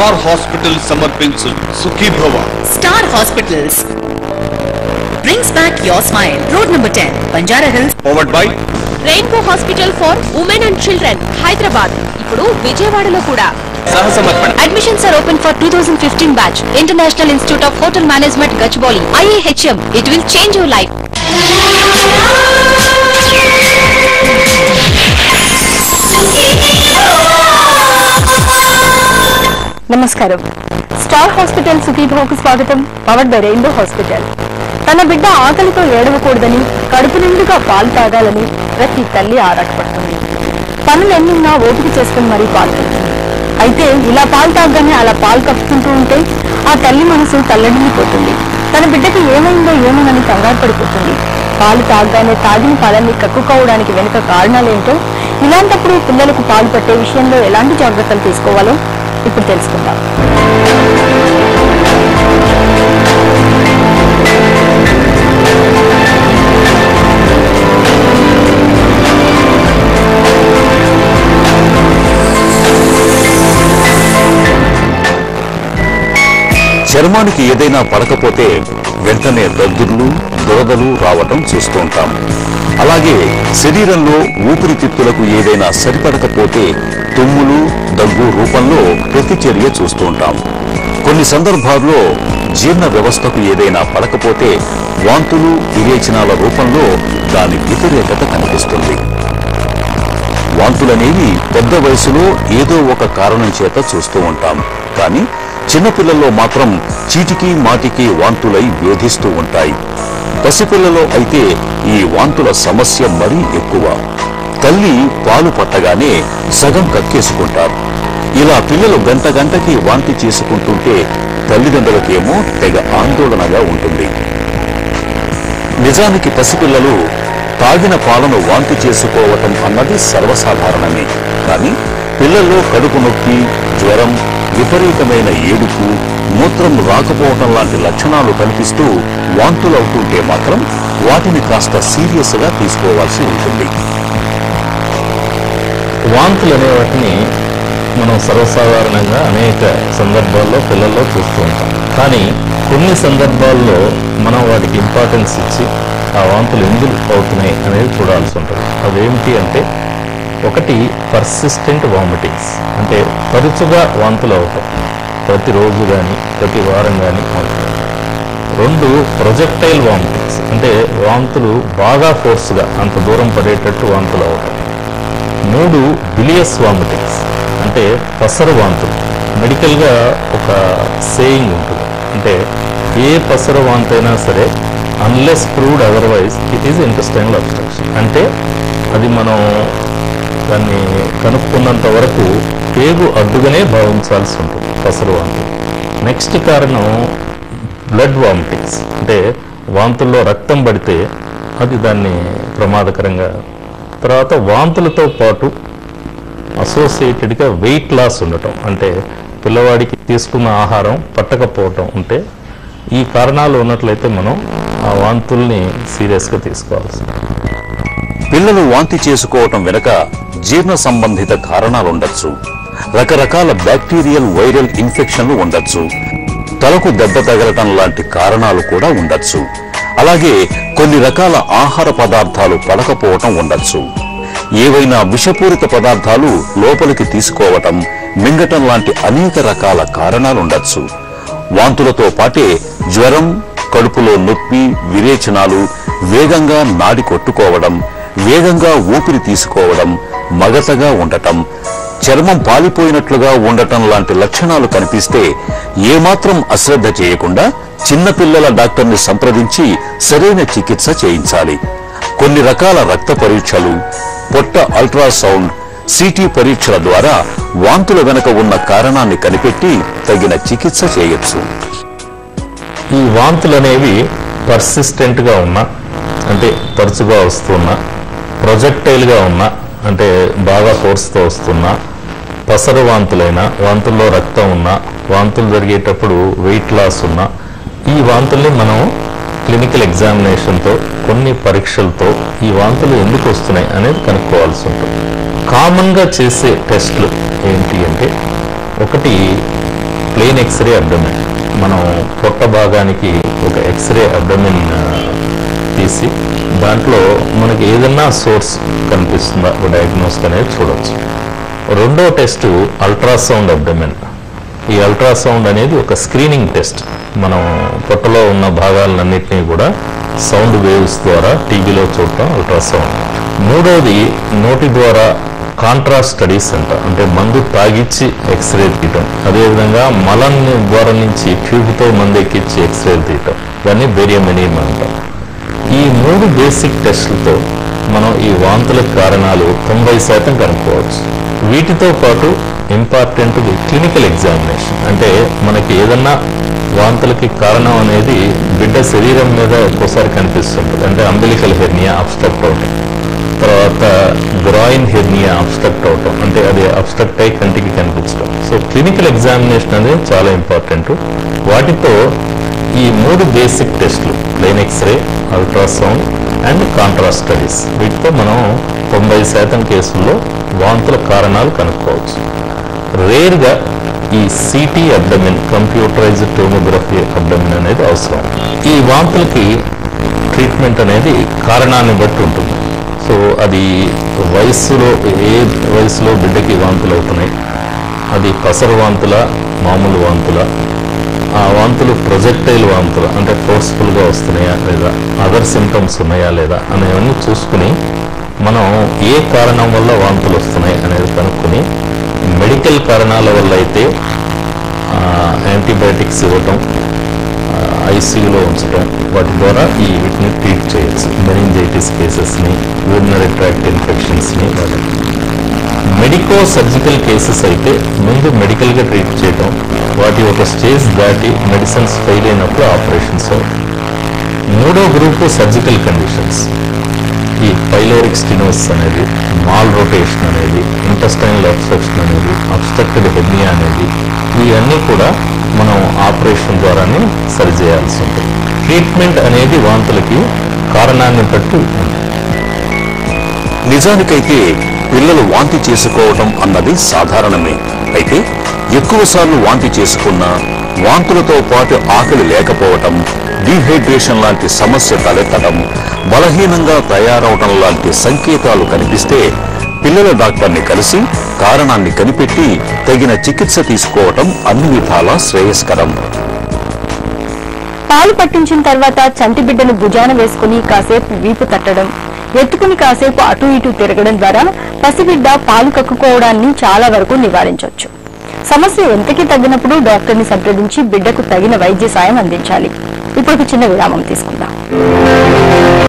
Star hospital సమర్పించు Sukhibhava Star Hospitals brings back your smile. Road number 10, Banjara Hills. Powered by Rainbow Hospital for women and children Hyderabad ఇప్పుడు విజయవాడలో కూడా సహసమర్పణ admissions are open for two thousand fifteen batch international institute of hotel management Gachibowli IAHM it will change your life నమస్కారం star hospital సుఖీభోకు స్వాగతం powered by Rainbow hospital తన బిడ్డ ఆకలితో ఏడవకూడదని కడుపు నిండుగా పాలు తాగాలని ప్రతి తల్లి ఆరాటపడుతుంది పనులెన్నున్నా ఓపిక చేసుకుని మరీ పాలు తాగుతుంది అయితే ఇలా పాలు తాగగానే అలా పాలు కప్పుకుంటూ ఉంటే ఆ తల్లి మనసు తల్లడిల్లిపోతుంది తన బిడ్డకి ఏమైందో ఏమోనని కంగారు పడిపోతుంది పాలు తాగగానే తాగిన పాలన్నీ కక్కుకోవడానికి వెనుక కారణాలేంటో ఇలాంటప్పుడు పిల్లలకు పాలు పట్టే విషయంలో ఎలాంటి జాగ్రత్తలు తీసుకోవాలో ఇప్పుడు తెలుసుకుందాం చర్మానికి ఏదైనా పడకపోతే వెంటనే దద్దుర్లు దురదలు రావటం చూస్తూ ఉంటాం అలాగే శరీరంలో ఊపిరితిత్తులకు ఏదైనా సరిపడకపోతే తుమ్ములు దగ్గు రూపంలో ప్రతిచర్య చూస్తూ ఉంటాం కొన్ని సందర్భాల్లో జీర్ణ వ్యవస్థకు ఏదైనా పడకపోతే వాంతులు విరేచనాల రూపంలో దాని వ్యతిరేకత కనిపిస్తుంది వాంతులనేవి పెద్ద వయసులో ఏదో ఒక కారణం చేత చూస్తూ ఉంటాం కానీ చిన్నపిల్లల్లో మాత్రం చీటికి మాటికి వాంతులై వేధిస్తూ ఉంటాయి పసిపిల్లలో అయితే ఈ వాంతుల సమస్య మరీ ఎక్కువ తల్లి పాలు పట్టగానే సగం కక్కేసుకుంటారు ఇలా పిల్లలు గంట గంటకి వాంతి చేసుకుంటుంటే తల్లిదండ్రులకేమో తెగ ఆందోళనగా ఉంటుంది నిజానికి పసిపిల్లలు తాగిన పాలను వాంతి చేసుకోవటం అన్నది సర్వసాధారణమే కానీ పిల్లల్లో కడుపు నొప్పి జ్వరం విపరీతమైన ఏడుపు మూత్రం రాకపోవటం లాంటి లక్షణాలు కనిపిస్తూ వాంతులవుతుంటే మాత్రం వాటిని కాస్త సీరియస్ గా తీసుకోవాల్సి ఉంటుంది వాంతులు అనే వాటిని మనం సర్వసాధారణంగా అనేక సందర్భాల్లో పిల్లల్లో చూస్తూ ఉంటాం కానీ కొన్ని సందర్భాల్లో మనం వాటికి ఇంపార్టెన్స్ ఇచ్చి ఆ వాంతులు ఎందుకు అవుతున్నాయి అనేది చూడాల్సి ఉంటుంది అదేమిటి అంటే ఒకటి పర్సిస్టెంట్ వామిటింగ్స్ అంటే తరచుగా వాంతులు అవటం ప్రతిరోజు కానీ ప్రతి వారం కానీ అవుతుంది రెండు ప్రొజెక్టైల్ వామిటింగ్స్ అంటే వాంతులు బాగా ఫోర్స్గా అంత దూరం పడేటట్టు వాంతులు అవటం మూడు బిలియస్ వామిటింగ్స్ అంటే పసరు వాంతులు మెడికల్గా ఒక సేయింగ్ ఉంటుంది అంటే ఏ పసరు వాంతైనా సరే unless proved otherwise it is intestinal obstruction అంటే అది మనం దాన్ని కనుక్కున్నంత వరకు పేగు అడ్డుగానే భావించాల్సి ఉంటుంది పసరు వాంతులు నెక్స్ట్ కారణం బ్లడ్ వామిటింగ్స్ అంటే వాంతుల్లో రక్తం పడితే అది దాన్ని ప్రమాదకరంగా తర్వాత వాంతులతో పాటు అసోసియేటెడ్గా వెయిట్ లాస్ ఉండటం అంటే పిల్లవాడికి తీసుకున్న ఆహారం పట్టకపోవటం ఉంటే ఈ కారణాలు ఉన్నట్లయితే మనం ఆ వాంతుల్ని సీరియస్గా తీసుకోవాల్సి ఉంటుంది. పిల్లలు వాంతి చేసుకోవటం వెనుక జీర్ణ సంబంధిత కారణాలుండొచ్చు రకరకాల బ్యాక్టీరియల్ వైరల్ ఇన్ఫెక్షన్లు ఉండొచ్చు తలకు దెబ్బ తగలటం లాంటి కారణాలు కూడా ఉండొచ్చు అలాగే కొన్ని రకాల ఆహార పదార్థాలు పడకపోవటం ఉండొచ్చు ఏవైనా విషపూరిత పదార్థాలు లోపలికి తీసుకోవటం మింగటం లాంటి అనేక రకాల కారణాలుండొచ్చు వాంతులతో పాటే జ్వరం కడుపులో నొప్పి విరేచనాలు వేగంగా నాడి కొట్టుకోవడం వేగంగా ఊపిరి తీసుకోవడం మగతగా ఉండటం చర్మం పాలిపోయినట్లుగా ఉండటం లాంటి లక్షణాలు కనిపిస్తే ఏమాత్రం అశ్రద్ధ చేయకుండా చిన్నపిల్లల డాక్టర్ని సంప్రదించి సరైన చికిత్స చేయించాలి కొన్ని రకాల రక్త పరీక్షలు పొట్ట అల్ట్రాసౌండ్ సిటీ పరీక్షల ద్వారా వాంతుల వెనుక ఉన్న కారణాన్ని కనిపెట్టి తగిన చికిత్స చేయొచ్చు ఈ వాంతులు అనేవి పర్సిస్టెంట్గా ఉన్నా అంటే తరచుగా వస్తున్నా ప్రొజెక్టైల్గా ఉన్నా అంటే బాగా ఫోర్స్తో వస్తున్నా పసరు వాంతులైనా వాంతుల్లో రక్తం ఉన్నా వాంతులు జరిగేటప్పుడు వెయిట్ లాస్ ఉన్నా ఈ వాంతుల్ని మనం క్లినికల్ ఎగ్జామినేషన్తో కొన్ని పరీక్షలతో ఈ వాంతులు ఎందుకు వస్తున్నాయి అనేది కనుక్కోవాల్సి ఉంటుంది కామన్గా చేసే టెస్ట్లు ఏంటి అంటే ఒకటి ప్లెయిన్ ఎక్స్రే అబ్డమిన్ మనం పొట్ట భాగానికి ఒక ఎక్స్రే అబ్డమిన్ తీసి దాంట్లో మనకి ఏదన్నా సోర్స్ కనిపిస్తుందా డయాగ్నోస్ అనేది చూడొచ్చు రెండో టెస్ట్ అల్ట్రాసౌండ్ అబ్డమిన్ ఈ అల్ట్రాసౌండ్ అనేది ఒక స్క్రీనింగ్ టెస్ట్ మనం పొట్టలో ఉన్న భాగాలన్నింటినీ కూడా సౌండ్ వేవ్స్ ద్వారా టీవీలో చూడటం అల్ట్రాసౌండ్ మూడోది నోటి ద్వారా కాంట్రాస్ట్ స్టడీస్ అంట అంటే మందు తాగిచ్చి ఎక్స్రే తీయటం అదేవిధంగా మలం ద్వారా నుంచి ట్యూబ్తో మందు ఎక్కించి ఎక్స్రే తీయటం దాన్ని బేరియమెనీమ్ అంటాం ఈ మూడు బేసిక్ టెస్టులతో మనం ఈ వాంతులకు కారణాలు తొంభై శాతం కనుక్కోవచ్చు వీటితో పాటు ఇంపార్టెంట్ క్లినికల్ ఎగ్జామినేషన్ అంటే మనకి ఏదన్నా వాంతులకి కారణం అనేది బిడ్డ శరీరం మీద ఒక్కోసారి కనిపిస్తుంటుంది అంటే అంబిలికల్ హెర్నియా అబ్స్ట్రక్ట్ అవటం తర్వాత గ్రాయిన్ హెర్నియా అబ్స్ట్రక్ట్ అవటం అంటే అది అబ్స్ట్రక్ట్ అయి కంటికి కనిపించడం సో క్లినికల్ ఎగ్జామినేషన్ అనేది చాలా ఇంపార్టెంట్ వాటితో ఈ మూడు బేసిక్ టెస్ట్లు plain X ray ultrasound and contrast studies వీటితో మనం తొంభై శాతం కేసుల్లో వాంతుల కారణాలు కనుక్కోవచ్చు రేర్గా ఈ CT abdomen computerized tomography abdomen అనేది అవసరం ఈ వాంతులకి ట్రీట్మెంట్ అనేది కారణాన్ని బట్టి ఉంటుంది సో అది వయస్సులో ఏ వయసులో బిడ్డకి వాంతులు అవుతున్నాయి అది పసరు వాంతుల మామూలు వాంతుల ఆ వాంతులు ప్రొజెక్టైల్ వాంతులు అంటే ఫోర్స్ఫుల్గా వస్తున్నాయా లేదా అదర్ సిమ్టమ్స్ ఉన్నాయా లేదా అనేవన్నీ చూసుకుని మనం ఏ కారణం వల్ల వాంతులు వస్తున్నాయి అనేది కనుక్కొని మెడికల్ కారణాల వల్ల అయితే యాంటీబయాటిక్స్ ఇవ్వటం ఐసీయూలో ఉంచడం వాటి ద్వారా ఈ వీటిని ట్రీట్ చేయొచ్చు మెనింజైటిస్ కేసెస్ని యూరినరీ ట్రాక్ట్ ఇన్ఫెక్షన్స్ని మెడికో సర్జికల్ కేసెస్ అయితే ముందు మెడికల్గా ట్రీట్ చేయడం వాటి ఒక స్టేజ్ దాటి మెడిసిన్స్ ఫెయిల్ అయినప్పుడు ఆపరేషన్స్ మూడో గ్రూపు సర్జికల్ కండిషన్స్ ఈ పైలోరిక్ స్టినోస్ అనేది మాల్ రొటేషన్ అనేది ఇంటెస్టైనల్ అబ్స్ట్రక్షన్ అనేది అబ్స్ట్రక్టెడ్ హెర్నియా అనేది ఇవన్నీ కూడా మనం ఆపరేషన్ ద్వారానే సరిచేయాల్సి ఉంటుంది ట్రీట్మెంట్ అనేది వాంతులకి కారణాన్ని బట్టి ఉంటుంది నిజానికైతే పిల్లలు వాంతి చేసుకోవటం అన్నది సాధారణమే అయితే ఎక్కువసార్లు వాంతి చేసుకున్నా వాంతులతో పాటు ఆకలి లేకపోవటం డీహైడ్రేషన్ లాంటి సమస్య తలెత్తడం బలహీనంగా తయారవటం లాంటి సంకేతాలు కనిపిస్తే పిల్లల డాక్టర్ని కలిసి కారణాన్ని కనిపెట్టి తగిన చికిత్స తీసుకోవటం అన్ని విధాలా శ్రేయస్కరం పాలు పట్టించిన తర్వాత చంటి బిడ్డను భుజాన వేసుకుని కాసేపు వీపు తట్టడం ఎత్తుకుని కాసేపు అటు ఇటు తిరగడం ద్వారా పసిబిడ్డ పాలు కక్కుకోవడాన్ని చాలా వరకు నివారించవచ్చు సమస్య ఎంతకీ తగ్గినప్పుడు డాక్టర్ని సంప్రదించి బిడ్డకు తగిన వైద్య సాయం అందించాలి ఇప్పుడు ఒక చిన్న విరామం తీసుకుందాం